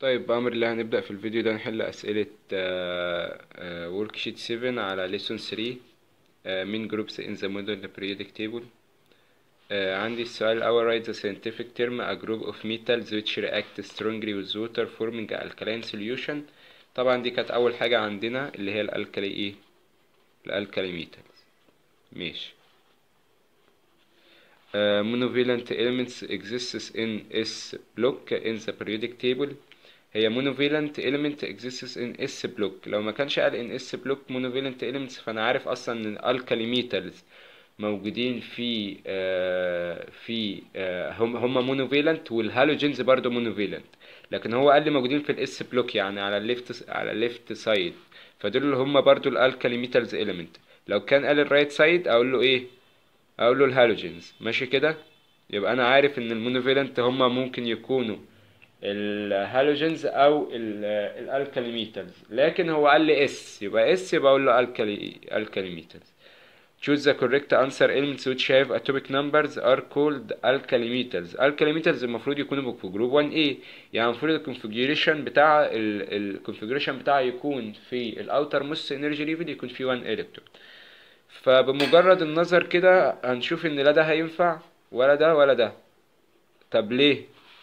طيب بأمر الله هنبدأ في الفيديو ده نحل أسئلة ورك شيت 7 على lesson 3 آه، من groups in the model periodic table آه، عندي السؤال الأول write the scientific term a group of metals which react strongly with water forming a alkaline solution طبعا دي كانت أول حاجة عندنا اللي هي الألكالي إيه الألكالي metals ماشي Uh, monovalent elements exists in S block in the periodic table هي monovalent element exists in S block لو ما كانش قال in S block monovalent elements فانا عارف اصلا ان الالكالي metals موجودين في آه في آه هم هم monovalent والهالوجينز برضو monovalent لكن هو قال لي موجودين في الاس بلوك يعني على الليفت على الليفت سايد فدول اللي هم برضو الالكالي ميتالز element لو كان قال الرايت سايد اقول له ايه اقول له الهالوجينز ماشي كده يبقى انا عارف ان المونوفيلنت هما ممكن يكونوا الهالوجينز او الالكالي ميتالز لكن هو قال لي اس يبقى اس يبقى اقول له الكالي الكالي ميتالز choose the correct answer elements which have atomic numbers are called alkali metals alkali metals المفروض يكونوا في جروب 1A يعني المفروض الكونفيجريشن بتاع الكونفيجريشن بتاعه يكون في الاوتر موست انرجي ليفل يكون فيه 1 الكترون فبمجرد النظر كده هنشوف ان لا ده هينفع ولا ده ولا ده طب ليه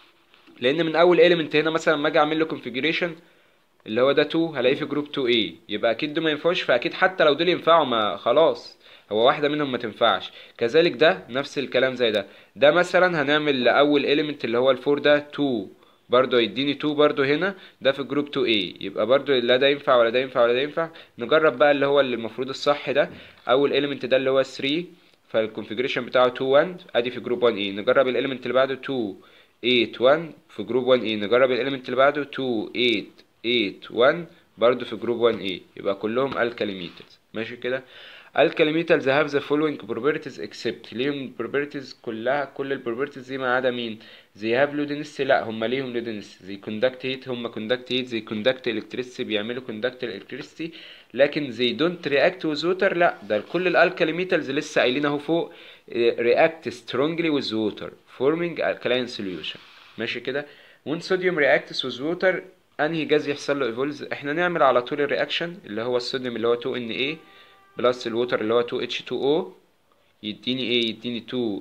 لان من اول element هنا مثلا لما اجي اعمل له configuration اللي هو ده 2 هلاقيه في جروب 2A يبقى اكيد ده ما ينفعش فاكيد حتى لو دول ينفعوا ما خلاص هو واحده منهم ما تنفعش كذلك ده نفس الكلام زي ده ده مثلا هنعمل لاول element اللي هو الفور ده 2 برضه يديني 2 برضه هنا ده في جروب 2A يبقى برضه لا ده ينفع ولا ده ينفع ولا ده ينفع نجرب بقى اللي هو اللي المفروض الصح ده اول element ده اللي هو 3 فالكونفيجريشن بتاعه 2 1 ادي في جروب 1A نجرب الاليمنت اللي بعده 2 8 1 في جروب 1A نجرب الاليمنت اللي بعده 2 8 8 1 برضه في جروب 1A يبقى كلهم الكالي ميتالز ماشي كده الكالي ميتالز have the following properties except ليهم properties كلها كل البروبرتيز دي ما عدا مين they have low density لا هم ليهم low density they conduct heat هم conduct heat they conduct electricity بيعملوا conduct electricity لكن they don't react with water لا ده كل الالكالي ميتالز لسه قايلين اهو فوق react strongly with water forming alkaline solution ماشي كده when sodium reacts with water انهي جاز يحصل له ايفولز احنا نعمل على طول الرياكشن اللي هو الصوديوم اللي هو 2Na بلس الووتر اللي هو 2H2O يديني ايه يديني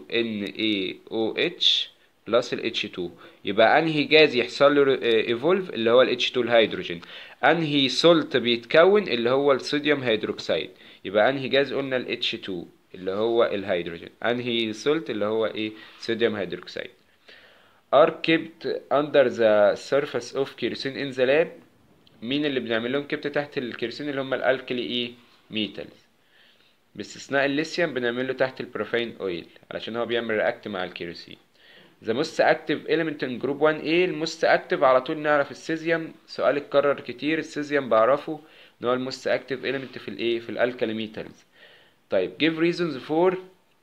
2NaOH بلس ال H2 يبقى انهي جاز يحصل له ايفولف اللي هو ال H2 الهيدروجين انهي سولت بيتكون اللي هو الصوديوم هيدروكسيد يبقى انهي جاز قلنا ال H2 اللي هو الهيدروجين انهي سولت اللي هو ايه صوديوم هيدروكسيد are kept under the surface of kerosene in the lab مين اللي بنعمل لهم كبت تحت الكيروسين اللي هم الالكلي ايه ميتالز باستثناء الليثيوم بنعمل له تحت البروفين اويل علشان هو بيعمل رياكت مع الكيروسين the most active element in group 1A الموست اكتف على طول نعرف السيزيوم سؤال اتكرر كتير السيزيوم بعرفه ان هو الموست اكتف element في الايه في الالكالي ميتالز طيب give reasons for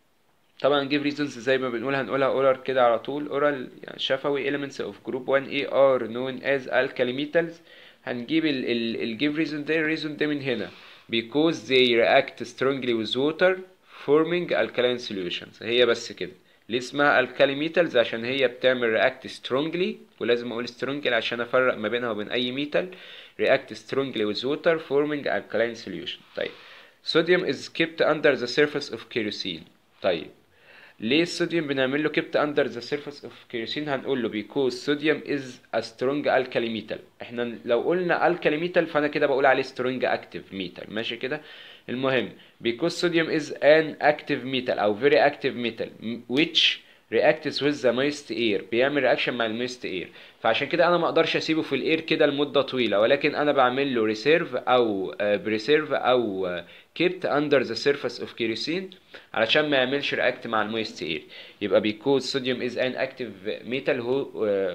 طبعا give reasons زي ما بنقول هنقولها oral كده على طول oral يعني شفوي elements of group 1A are known as alkali metals هنجيب ال ال ال give reason ده الريزون ده من هنا because they react strongly with water forming alkaline solutions هي بس كده ليه اسمها alkali metals عشان هي بتعمل react strongly ولازم اقول strongly عشان افرق ما بينها وبين اي ميتال react strongly with water forming alkaline solution طيب sodium is kept under the surface of kerosene طيب ليه الصوديوم بنعمل له kept under the surface of kerosene هنقول له because sodium is a strong alkali metal احنا لو قلنا alkali metal فانا كده بقول عليه strong active metal ماشي كده المهم because sodium is an active metal او very active metal which reacts with the moist air بيعمل رياكشن مع المويست اير فعشان كده انا ما اقدرش اسيبه في الاير كده لمده طويله ولكن انا بعمل له ريسيرف او بريسيرف او kept under the surface of kerosene علشان ما يعملش react مع المويست اير يبقى because sodium is an active metal who uh,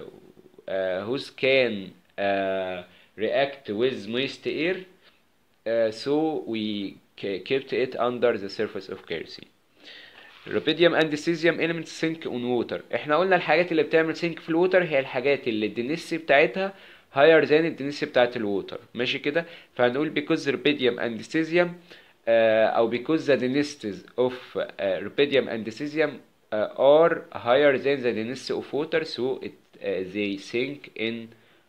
uh, whose can uh, react with moist air uh, so we kept it under the surface of kerosene rubidium and cesium elements sink on water احنا قلنا الحاجات اللي بتعمل سينك في الووتر هي الحاجات اللي الدنسي بتاعتها higher than الدنسي بتاعت الووتر ماشي كده فهنقول because rubidium and cesium uh, او because the densities of uh, rubidium and cesium uh, are higher than the density of water so it, uh, they sink in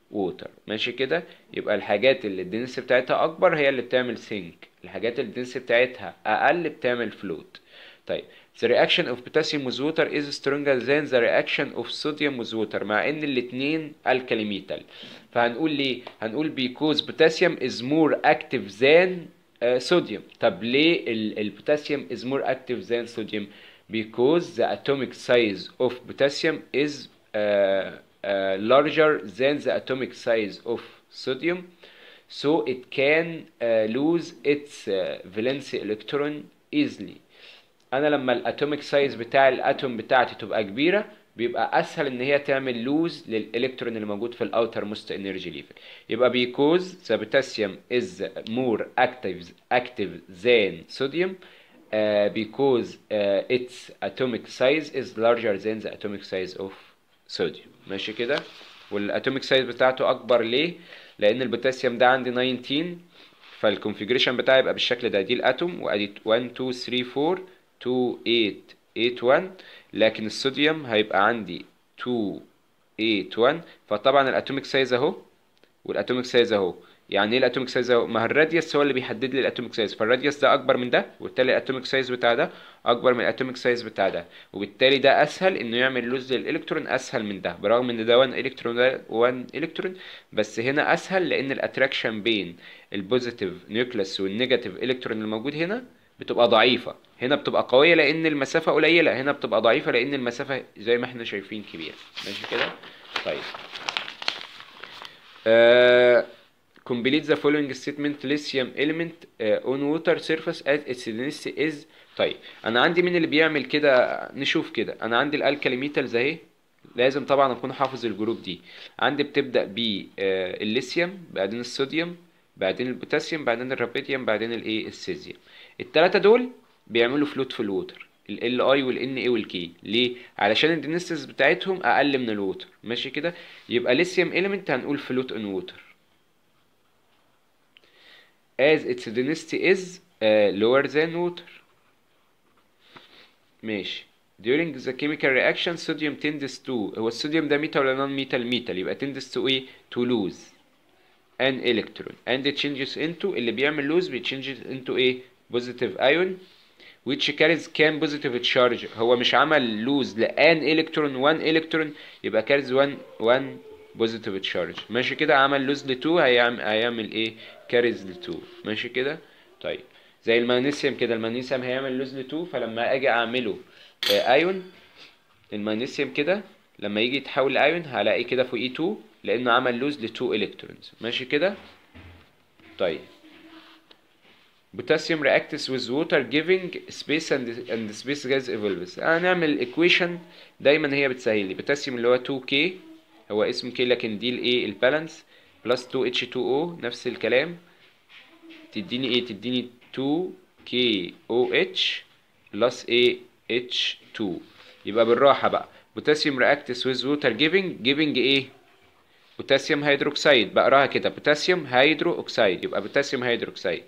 ووتر ماشي كده يبقى الحاجات اللي الدنس بتاعتها اكبر هي اللي بتعمل سينك الحاجات اللي الدنس بتاعتها اقل بتعمل فلوت طيب the reaction of potassium with water is stronger than the reaction of sodium with water مع ان الاتنين alkali metal فهنقول ليه هنقول because potassium is more active than uh, sodium طب ليه ال- البوتاسيوم is more active than sodium because the atomic size of potassium is uh, uh, larger than the atomic size of sodium so it can uh, lose its uh, valence electron easily انا لما الاتوميك سايز بتاع الاتوم بتاعتي تبقى كبيره بيبقى اسهل ان هي تعمل لوز للالكترون اللي موجود في الاوتر موست انرجي ليفل يبقى because the potassium is more active active than sodium uh, because uh, its atomic size is larger than the atomic size of sodium ماشي كده والاتوميك سايز بتاعته اكبر ليه لان البوتاسيوم ده عندي 19 فالكونفيجريشن بتاعي يبقى بالشكل ده دي الاتوم وادي 1 2 3 4 2 8 8 1 لكن الصوديوم هيبقى عندي 2 8 1 فطبعا الاتوميك سايز اهو والاتوميك سايز اهو يعني ايه الاتوميك سايز اهو ما هو الراديوس هو اللي بيحدد لي الاتوميك سايز فالراديوس ده اكبر من ده وبالتالي الاتوميك سايز بتاع ده اكبر من الاتوميك سايز بتاع ده وبالتالي ده اسهل انه يعمل لوز للالكترون اسهل من ده برغم ان ده 1 الكترون ده 1 الكترون بس هنا اسهل لان الاتراكشن بين البوزيتيف نيوكليس والنيجاتيف الكترون الموجود هنا بتبقى ضعيفة هنا بتبقى قوية لأن المسافة قليلة هنا بتبقى ضعيفة لأن المسافة زي ما احنا شايفين كبيرة ماشي كده طيب uh, complete the following statement lithium element uh, on water surface as its density is طيب انا عندي مين اللي بيعمل كده نشوف كده انا عندي الالكالي ميتالز اهي لازم طبعا اكون حافظ الجروب دي عندي بتبدا بالليثيوم بعدين الصوديوم بعدين البوتاسيوم بعدين الرابيديوم بعدين الايه السيزيوم التلاتة دول بيعملوا فلوت في الووتر ال اي والان اي والكي ليه علشان الدينستس بتاعتهم اقل من الووتر ماشي كده يبقى ليثيوم element هنقول فلوت ان ووتر as its density is uh, lower than water ماشي during the chemical reaction sodium tends to هو الصوديوم ده ميتال ولا نون ميتال ميتال يبقى tends to ايه to lose an electron and it changes into اللي بيعمل lose بيتشنجز into ايه positive ion which carries كام positive charge هو مش عمل lose لان electron 1 electron يبقى carries 1 1 positive charge ماشي كده عمل lose ل 2 هيعمل هيعمل ايه carries ل 2 ماشي كده طيب زي المغنيسيوم كده المغنيسيوم هيعمل لوز ل 2 فلما اجي اعمله ايون المغنيسيوم كده لما يجي يتحول لايون هلاقي كده فوقيه 2 لانه عمل لوز ل 2 الكترونز ماشي كده طيب potassium reacts with water giving space and, and space gas evolves هنعمل equation دايما هي بتسهل لي potassium اللي هو 2K هو اسم K لكن دي الايه البالانس بلس 2H2O نفس الكلام تديني ايه تديني 2KOH بلس ايه H2 يبقى بالراحة بقى potassium reacts with water giving giving ايه بوتاسيوم هيدروكسيد بقراها كده بوتاسيوم هيدرو اوكسيد يبقى بوتاسيوم هيدروكسيد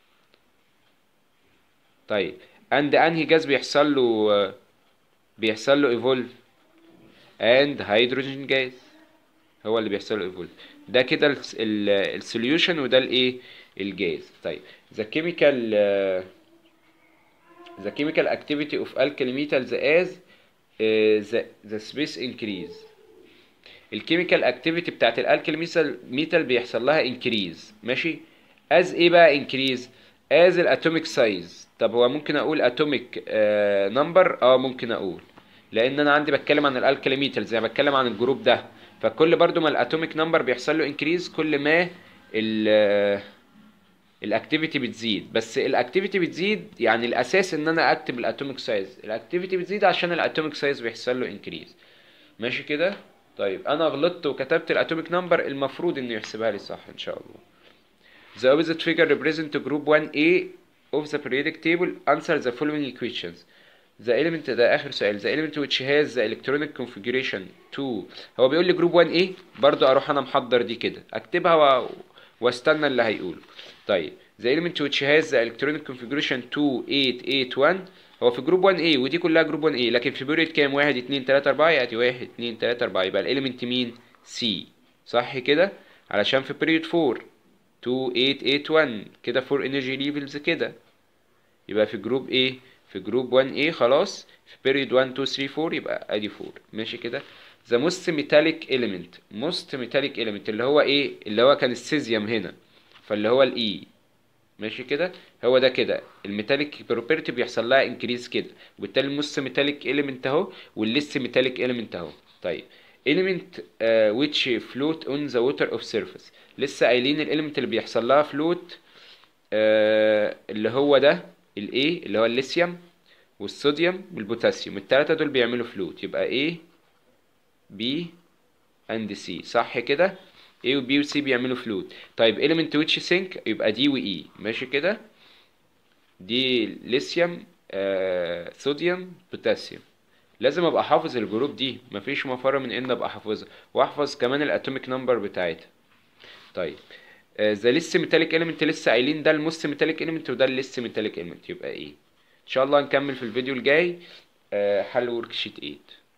طيب اند انهي جاز بيحصل له بيحصل له ايفولف اند هيدروجين جاز هو اللي بيحصل له ايفولف ده كده السوليوشن وده الايه الجاز طيب the chemical uh, the chemical activity of alkali metals as uh, the, the space increase الكيميكال اكتيفيتي بتاعت الالكالي ميتال ميتال بيحصل لها انكريز ماشي از ايه بقى انكريز از الاتوميك سايز طب هو ممكن اقول اتوميك نمبر اه ممكن اقول لان انا عندي بتكلم عن الالكالي ميتالز يعني بتكلم عن الجروب ده فكل برضو ما الاتوميك نمبر بيحصل له انكريز كل ما ال الاكتيفيتي بتزيد بس الاكتيفيتي بتزيد يعني الاساس ان انا اكتب الاتوميك سايز الاكتيفيتي بتزيد عشان الاتوميك سايز بيحصل له انكريز ماشي كده طيب انا غلطت وكتبت الاتوميك نمبر المفروض انه يحسبها لي صح ان شاء الله The opposite figure represent group 1A of the periodic table answer the following equations The element ده آخر سؤال The element which has the electronic configuration 2 هو بيقول لي جروب 1A برضو أروح أنا محضر دي كده أكتبها و... واستنى اللي هيقوله طيب The element which has the electronic configuration 2881 هو في جروب 1A ودي كلها جروب 1A لكن في بيريد كام 1 2 3 4 يأتي 1 2 3 4 يبقى الاليمنت مين C صح كده علشان في period 4 2 8 8 1 كده 4 energy levels كده يبقى في جروب ايه في جروب 1 a خلاص في period 1 2 3 4 يبقى ادي 4 ماشي كده the most metallic element most metallic element اللي هو ايه اللي هو كان السيزيوم هنا فاللي هو الاي ماشي كده هو ده كده الميتاليك بروبرتي بيحصل لها انكريز كده وبالتالي الموست ميتاليك اليمنت اهو والليست ميتاليك اليمنت اهو طيب element uh, which float on the water of surface لسه قايلين الاليمنت اللي بيحصل لها فلوت آه اللي هو ده الايه اللي هو الليثيوم والصوديوم والبوتاسيوم التلاتة دول بيعملوا فلوت يبقى A B and C صح كده A و B و C بيعملوا فلوت طيب element which sink يبقى D و E ماشي كده دي ليثيوم آه صوديوم بوتاسيوم لازم ابقى حافظ الجروب دي مفيش مفر من ان ابقى حافظها واحفظ كمان الاتوميك نمبر بتاعتها طيب ذا لسه ميتاليك اليمنت لسه قايلين ده الموست ميتاليك اليمنت وده اللسه ميتاليك اليمنت يبقى ايه ان شاء الله نكمل في الفيديو الجاي آه، حل ورك شيت 8